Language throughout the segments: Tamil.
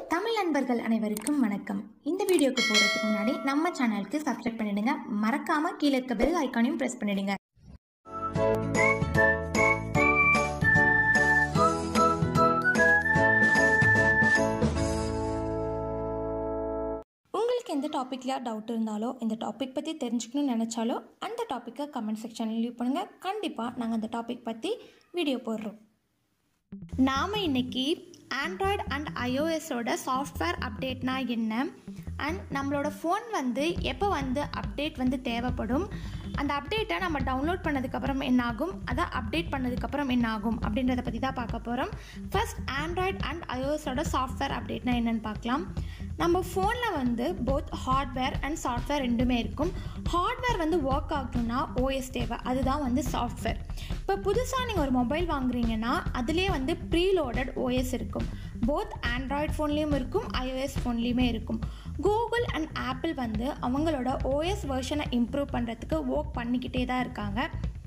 தமிழ் நண்பர்கள் அனைவருக்கும் வணக்கம் இந்த வீடியோக்கு போகிறதுக்கு முன்னாடி நம்ம சேனலுக்கு சப்ஸ்கிரைப் பண்ணிடுங்க மறக்காம கீழே இருக்க பெல் ஐக்கானையும் ப்ரெஸ் பண்ணிடுங்க உங்களுக்கு எந்த டாப்பிக்கில் டவுட் இருந்தாலோ இந்த டாபிக் பற்றி தெரிஞ்சுக்கணும்னு நினச்சாலோ அந்த டாப்பிக்கை கமெண்ட் செக்ஷனில் லீவ் பண்ணுங்கள் கண்டிப்பாக நாங்கள் அந்த டாபிக் பற்றி வீடியோ போடுறோம் நாம் இன்னைக்கு ஆண்ட்ராய்டு அண்ட் ஐஓஎஸோட சாஃப்ட்வேர் அப்டேட்னா என்ன அண்ட் நம்மளோட ஃபோன் வந்து எப்போ வந்து அப்டேட் வந்து தேவைப்படும் அந்த அப்டேட்டை நம்ம டவுன்லோட் பண்ணதுக்கப்புறம் என்ன ஆகும் அதை அப்டேட் பண்ணதுக்கப்புறம் என்ன ஆகும் அப்படின்றத பற்றி தான் பார்க்க போகிறோம் ஃபர்ஸ்ட் ஆண்ட்ராய்டு அண்ட் ஐஓஎஸோட சாஃப்ட்வேர் அப்டேட்னா என்னன்னு பார்க்கலாம் நம்ம ஃபோனில் வந்து போத் ஹார்ட்வேர் அண்ட் சாஃப்ட்வேர் ரெண்டுமே இருக்கும் ஹார்ட்வேர் வந்து ஒர்க் ஆகணும்னா ஓஎஸ் தேவை அதுதான் வந்து சாஃப்ட்வேர் இப்போ புதுசாக நீங்கள் ஒரு மொபைல் வாங்குறீங்கன்னா அதுலேயே வந்து ப்ரீலோடட் ஓஎஸ் இருக்கும் போத் ஆண்ட்ராய்ட் ஃபோன்லேயும் இருக்கும் ஐஓஎஸ் ஃபோன்லேயுமே இருக்கும் கூகுள் அண்ட் ஆப்பிள் வந்து அவங்களோட ஓஎஸ் வெர்ஷனை இம்ப்ரூவ் பண்ணுறதுக்கு ஒர்க் பண்ணிக்கிட்டே தான் இருக்காங்க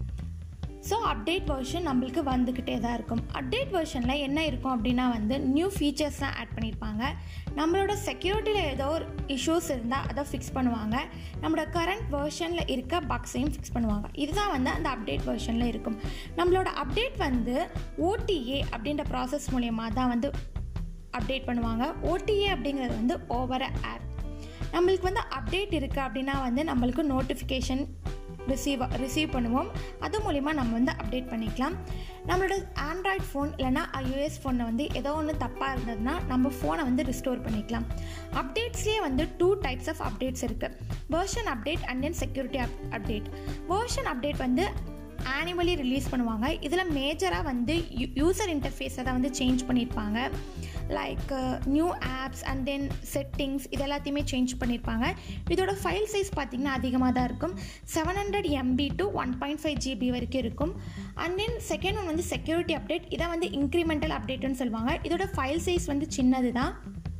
ஸோ அப்டேட் வெர்ஷன் நம்மளுக்கு வந்துக்கிட்டே தான் இருக்கும் அப்டேட் வெர்ஷனில் என்ன இருக்கும் அப்படின்னா வந்து நியூ ஃபீச்சர்ஸ்லாம் ஆட் பண்ணியிருப்பாங்க நம்மளோட செக்யூரிட்டியில் ஏதோ ஒரு இஷ்யூஸ் இருந்தால் அதை ஃபிக்ஸ் பண்ணுவாங்க நம்மளோட கரண்ட் வெர்ஷனில் இருக்க பக்ஸையும் ஃபிக்ஸ் பண்ணுவாங்க இதுதான் வந்து அந்த அப்டேட் வெர்ஷனில் இருக்கும் நம்மளோட அப்டேட் வந்து ஓடிஏ அப்படின்ற ப்ராசஸ் மூலயமா தான் வந்து அப்டேட் பண்ணுவாங்க ஓடிஏ அப்படிங்கிறது வந்து ஓவர ஆப் நம்மளுக்கு வந்து அப்டேட் இருக்குது அப்படின்னா வந்து நம்மளுக்கு நோட்டிஃபிகேஷன் ரிசீவ் ரிசீவ் பண்ணுவோம் அது மூலிமா நம்ம வந்து அப்டேட் பண்ணிக்கலாம் நம்மளோட ஆண்ட்ராய்ட் ஃபோன் இல்லைனா ஐஓஎஸ் ஃபோனில் வந்து ஏதோ ஒன்று தப்பாக இருந்ததுன்னா நம்ம ஃபோனை வந்து ரிஸ்டோர் பண்ணிக்கலாம் அப்டேட்ஸ்லேயே வந்து டூ டைப்ஸ் ஆஃப் அப்டேட்ஸ் இருக்குது version update and then security up update version update வந்து ஆனுவலி ரிலீஸ் பண்ணுவாங்க இதில் மேஜராக வந்து யூசர் இன்டர்ஃபேஸை தான் வந்து சேஞ்ச் பண்ணியிருப்பாங்க like new apps and then settings இது எல்லாத்தையுமே சேஞ்ச் பண்ணியிருப்பாங்க இதோட ஃபைல் சைஸ் பார்த்திங்கன்னா அதிகமாக தான் இருக்கும் seven hundred MB to one point five GB வரைக்கும் இருக்கும் அண்ட் தென் செகண்ட் ஒன் வந்து செக்யூரிட்டி அப்டேட் இதை வந்து இன்க்ரிமெண்டல் அப்டேட்னு சொல்லுவாங்க இதோட ஃபைல் சைஸ் வந்து சின்னது தான்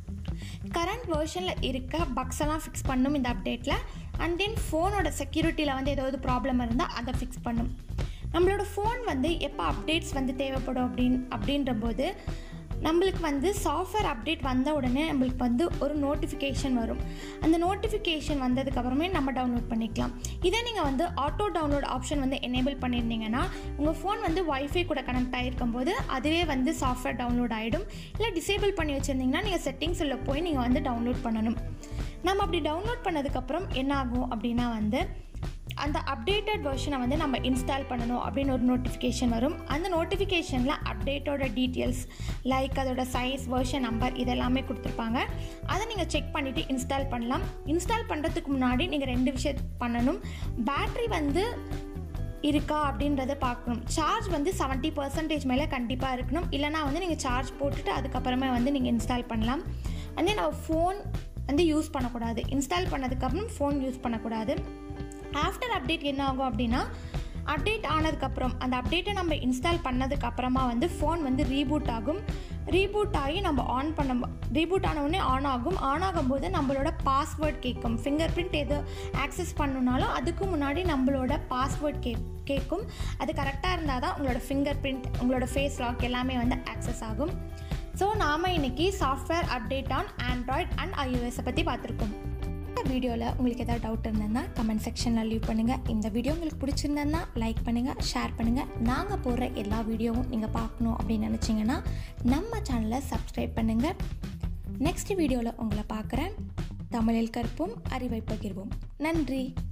கரண்ட் வேர்ஷனில் இருக்க பக்ஸ் எல்லாம் ஃபிக்ஸ் பண்ணும் இந்த அப்டேட்டில் அண்ட் தென் ஃபோனோட செக்யூரிட்டியில் வந்து ஏதாவது ப்ராப்ளம் இருந்தால் அதை ஃபிக்ஸ் பண்ணும் நம்மளோட ஃபோன் வந்து எப்போ அப்டேட்ஸ் வந்து தேவைப்படும் அப்படின் அப்படின்ற போது நம்மளுக்கு வந்து சாஃப்ட்வேர் அப்டேட் வந்த உடனே நம்மளுக்கு வந்து ஒரு நோட்டிஃபிகேஷன் வரும் அந்த நோட்டிஃபிகேஷன் வந்ததுக்கப்புறமே நம்ம டவுன்லோட் பண்ணிக்கலாம் இதே நீங்கள் வந்து ஆட்டோ டவுன்லோட் ஆப்ஷன் வந்து எனேபிள் பண்ணியிருந்தீங்கன்னா உங்கள் ஃபோன் வந்து ஒய்ஃபை கூட கனெக்ட் ஆகிருக்கும் போது அதுவே வந்து சாஃப்ட்வேர் டவுன்லோட் ஆகிடும் இல்லை டிசேபிள் பண்ணி வச்சுருந்தீங்கன்னா நீங்கள் செட்டிங்ஸ் உள்ள போய் நீங்கள் வந்து டவுன்லோட் பண்ணணும் நம்ம அப்படி டவுன்லோட் பண்ணதுக்கப்புறம் என்ன ஆகும் அப்படின்னா வந்து அந்த அப்டேட்டட் வெர்ஷனை வந்து நம்ம இன்ஸ்டால் பண்ணணும் அப்படின்னு ஒரு நோட்டிஃபிகேஷன் வரும் அந்த நோட்டிஃபிகேஷனில் அப்டேட்டோட டீட்டெயில்ஸ் லைக் அதோட சைஸ் வெர்ஷன் நம்பர் இதெல்லாமே கொடுத்துருப்பாங்க அதை நீங்கள் செக் பண்ணிவிட்டு இன்ஸ்டால் பண்ணலாம் இன்ஸ்டால் பண்ணுறதுக்கு முன்னாடி நீங்கள் ரெண்டு விஷயம் பண்ணணும் பேட்ரி வந்து இருக்கா அப்படின்றத பார்க்கணும் சார்ஜ் வந்து செவன்ட்டி பர்சன்டேஜ் மேலே கண்டிப்பாக இருக்கணும் இல்லைனா வந்து நீங்கள் சார்ஜ் போட்டுட்டு அதுக்கப்புறமே வந்து நீங்கள் இன்ஸ்டால் பண்ணலாம் வந்து நம்ம ஃபோன் வந்து யூஸ் பண்ணக்கூடாது இன்ஸ்டால் பண்ணதுக்கப்புறம் ஃபோன் யூஸ் பண்ணக்கூடாது ஆஃப்டர் அப்டேட் என்ன ஆகும் அப்படின்னா அப்டேட் ஆனதுக்கப்புறம் அந்த அப்டேட்டை நம்ம இன்ஸ்டால் பண்ணதுக்கு அப்புறமா வந்து ஃபோன் வந்து ரீபூட் ஆகும் ரீபூட் ஆகி நம்ம ஆன் பண்ண ரீபூட் ஆன உடனே ஆன் ஆகும் ஆன் ஆகும்போது நம்மளோட பாஸ்வேர்ட் கேட்கும் ஃபிங்கர் பிரிண்ட் எது ஆக்சஸ் பண்ணணுனாலும் அதுக்கு முன்னாடி நம்மளோட பாஸ்வேர்ட் கே கேட்கும் அது கரெக்டாக இருந்தால் தான் உங்களோட ஃபிங்கர் பிரிண்ட் உங்களோட ஃபேஸ் லாக் எல்லாமே வந்து ஆக்சஸ் ஆகும் ஸோ நாம் இன்றைக்கி software update on Android and ஐஓஎஸை பற்றி பார்த்துருக்கோம் இந்த வீடியோவில் உங்களுக்கு ஏதாவது டவுட் இருந்ததுன்னா கமெண்ட் செக்ஷனில் லீவ் பண்ணுங்கள் இந்த வீடியோ உங்களுக்கு பிடிச்சிருந்ததுன்னா லைக் பண்ணுங்கள் ஷேர் பண்ணுங்கள் நாங்கள் போடுற எல்லா வீடியோவும் நீங்கள் பார்க்கணும் அப்படின்னு நினச்சிங்கன்னா நம்ம சேனலை சப்ஸ்கிரைப் பண்ணுங்கள் நெக்ஸ்ட் வீடியோவில் உங்களை பார்க்குறேன் தமிழில் கற்போம் அறிவை பகிர்வோம் நன்றி